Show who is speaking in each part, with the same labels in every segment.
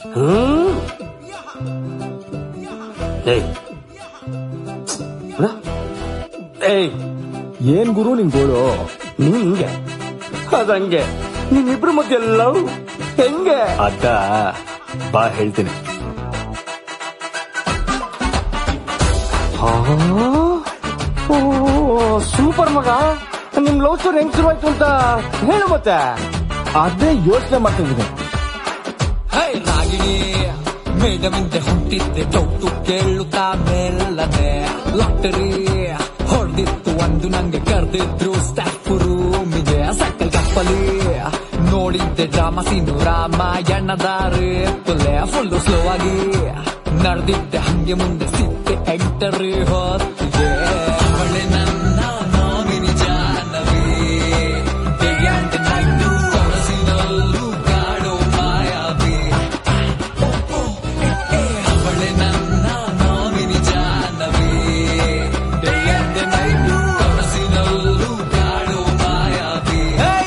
Speaker 1: ಹ್ಮ್ ಏಯ್ ಅಣ್ಣ? ಏಯ್
Speaker 2: ಏನ್ ಗುರು ನಿನ್ ಗೋಳು
Speaker 1: ನೀನ್ ಹಿಂಗೆ ಅದಂಗೆ ನಿಮ್ಮಿಬ್ರು ಮಧ್ಯೆ ಲವ್ ಹೆಂಗೆ
Speaker 2: ಅದ ಬಾ ಹೇಳ್ತೀನಿ
Speaker 1: ಆ? ಓ ಸೂಪರ್ ಮಗ ನಿಮ್ ಲವ್ ಸ್ಟೋರಿ ಹೆಂಗ್ ಶುರುವಾಯ್ತು ಅಂತ ಹೇಳು ಮತ್ತೆ
Speaker 2: ಅದೇ ಯೋಚನೆ ಮಾಡ್ತಿದ್ದೀನಿ
Speaker 3: ಹೇ ರಾಗಿಣಿ ಮೇಡಮಿಂದೆ ಹೊಂಟಿದ್ದೆ ಡೌಟು ಕೇಳುತ್ತಾ ಮೇಲನೆ ಲಾಟರಿ ಹೊಡೆದಿತ್ತು ಒಂದು ನಂಗೆ ಕರೆದಿದ್ರು ಸ್ಟಾಫ್ ರೂಮಿಗೆ ಸೈಕಲ್ ಕಪ್ಪಲಿ ನೋಡಿದ್ದೆ ಡ್ರಾಮಾ ಸೀನು ರಾಮಾಯಣದ ರೇಪಲೆ ಫುಲ್ಲು ಸ್ಲೋ ಆಗಿ ನಡೆದಿದ್ದೆ ಹಂಗೆ ಮುಂದೆ ಸಿಕ್ಕೆ ಎಂಟರಿ ಹೊತ್ತಿಗೆ ಅವಳೆ ನನ್ನ nominee Jahnavi Day and night ಕನಸಿನಲ್ಲೂ ಕಾಡೋ ಮಾಯಾವಿ ಅವಳೆ ನನ್ನ nominee Jahnavi Day and night ಕನಸಿನಲ್ಲೂ ಕಾಡೋ ಮಾಯಾವಿ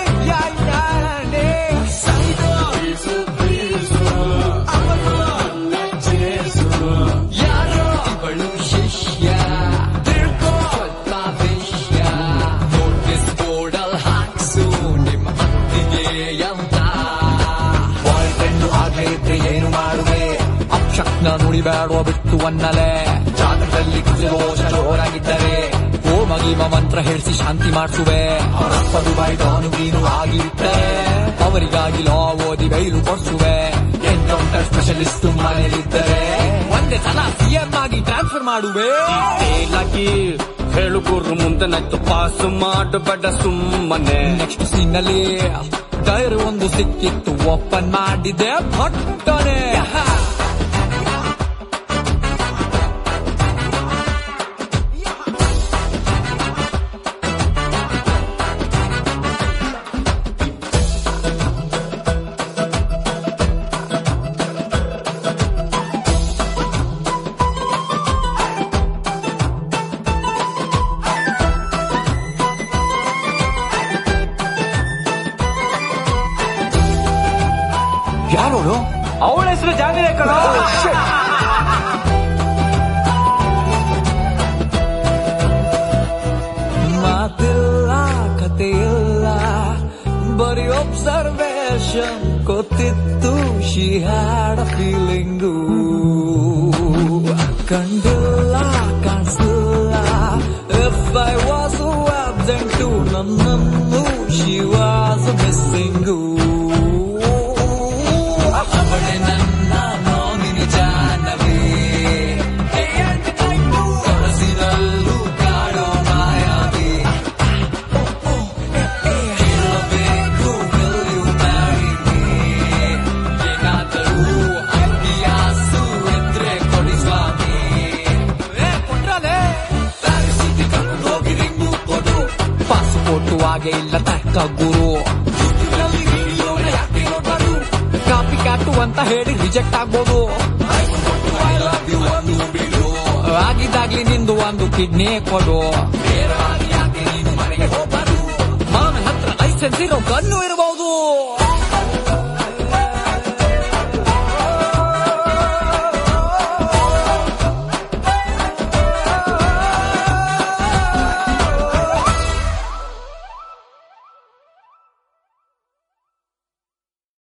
Speaker 3: ಯಾರೋ ಇವಳು ಶಿಷ್ಯ ತಿಳ್ಕೋ ಸ್ವಲ್ಪ ವಿಷಯ ನೋಟಿಸ್ ಬೋರ್ಡಲ್ ಹಾಕ್ಸು ನಿಮ್ಮ ಅತ್ತಿಗೆ ಅಂತ ಬಾಯ್ ಫ್ರೆಂಡ್ ಆಗ್ಲೇ ಇದ್ರೆ ಏನು ಮಾಡುವೆ ಅಕ್ಷಕ್ನ ನುಡಿಬೇಡುವ ಬಿಟ್ಟು ಅನ್ನಲೆ ಜಾತಕದಲ್ಲಿ ಕುಸಿದೋಷ ಜೋರಾಗಿದ್ದರೆ ಓ ಮಗಿಮ ಮಂತ್ರ ಹೇಳಿಸಿ ಶಾಂತಿ ಮಾಡಿಸುವೆ ಅವರಪ್ಪ ದುಬೈ ಡಾನು ಗೀನು ಆಗಿರ್ತಾರೆ ಅವರಿಗಾಗಿ ಲಾ ಓದಿ ಬೈಲು ಕೊಡ್ಸುವೆ ಎನ್ಕೌಂಟರ್ ಸ್ಪೆಷಲಿಸ್ಟ್ ಮನೆಯಲ್ಲಿದ್ದರೆ ಒಂದೇ ಸಲ ಸಿಎಂ ಆಗಿ ಟ್ರಾನ್ಸ್ಫರ್ ಮಾಡುವೆ
Speaker 1: ಏಲಾಗಿ ಹೇಳು ಗುರು ಮುಂದೆ ನೈತು ಪಾಸ್ ಮಾಡಬೇಡ ಸುಮ್ಮನೆ
Speaker 3: ನೆಕ್ಸ್ಟ್ ಸೀನ್ ಅಲ್ಲಿ ಡೈರಿ ಒಂದು ಸಿಕ್ಕಿತ್ತು ಓಪನ್ ಮಾಡಿದೆ ಭಟ್ಟನೆ ಯಾರೋಳು
Speaker 1: ಅವಳ ಹೆಸರು ಜಾಗರೇ ಕಣ
Speaker 3: ಮಾತಿಲ್ಲ ಕಥೆಯಿಲ್ಲ ಬರೀ ಒಬ್ಸರ್ವೇಷನ್ ಗೊತ್ತಿತ್ತು ಶಿ ಹ್ಯಾಡ್ ಅ ಫೀಲಿಂಗು ಕಂಡಿಲ್ಲ ಕಾಣಿಸ್ಲಿಲ್ಲ ಇಫ್ ಐ ವಾಸ್ ಅಬ್ಸೆಂಟು ನನ್ನನ್ನು ಶಿ ವಾಸ್ ಮಿಸ್ಸಿಂಗು ಅವಳೆ ನನ್ನ ನಾಮಿನಿ ಜಾನವಿ ಕನಸಿನಲ್ಲೂ ಕಾಡೋ ಮಾಯಾವಿ ಕೇಳಬೇಕು will you marry me? ಏನಾದರೂ ಅಭ್ಯಾಸು ಇದ್ರೆ ಕೊಡಿ ಸ್ವಾಮಿ ಪ್ಯಾರಿಸಿಗೆ ಕರ್ಕೊಂಡು ಹೋಗಿ ರಿಂಗು ಕೊಡು ಪಾಸ್ಪೋರ್ಟು ಹಾಗೆ ಇಲ್ಲ ತಕ್ಕ ಗುರು ಯೂಟ್ಯೂಬ್ನಲ್ಲಿ ವಿಡಿಯೋನ ಯಾಕೆ ನೋಡ್ಬಾರ್ದು ಕಾಪಿ ಕಾಟು ಅಂತ ಹೇಳಿ ರಿಜೆಕ್ಟ್ ಆಗ್ಬೋದು I love you ಒಂದು ಬಿಡು ಆಗಿದ್ದಾಗ್ಲಿ ನಿಂದು ಒಂದು ಕಿಡ್ನಿ ಕೊಡು ನೇರವಾಗಿ ಯಾಕೆ ನೀನು ಮನೆಗೆ ಹೋಗ್ಬಾರ್ದು ಮಾಮನ ಹತ್ರ ಲೈಸೆನ್ಸ್ ಇರೋ ಗನ್ನು ಇರೋ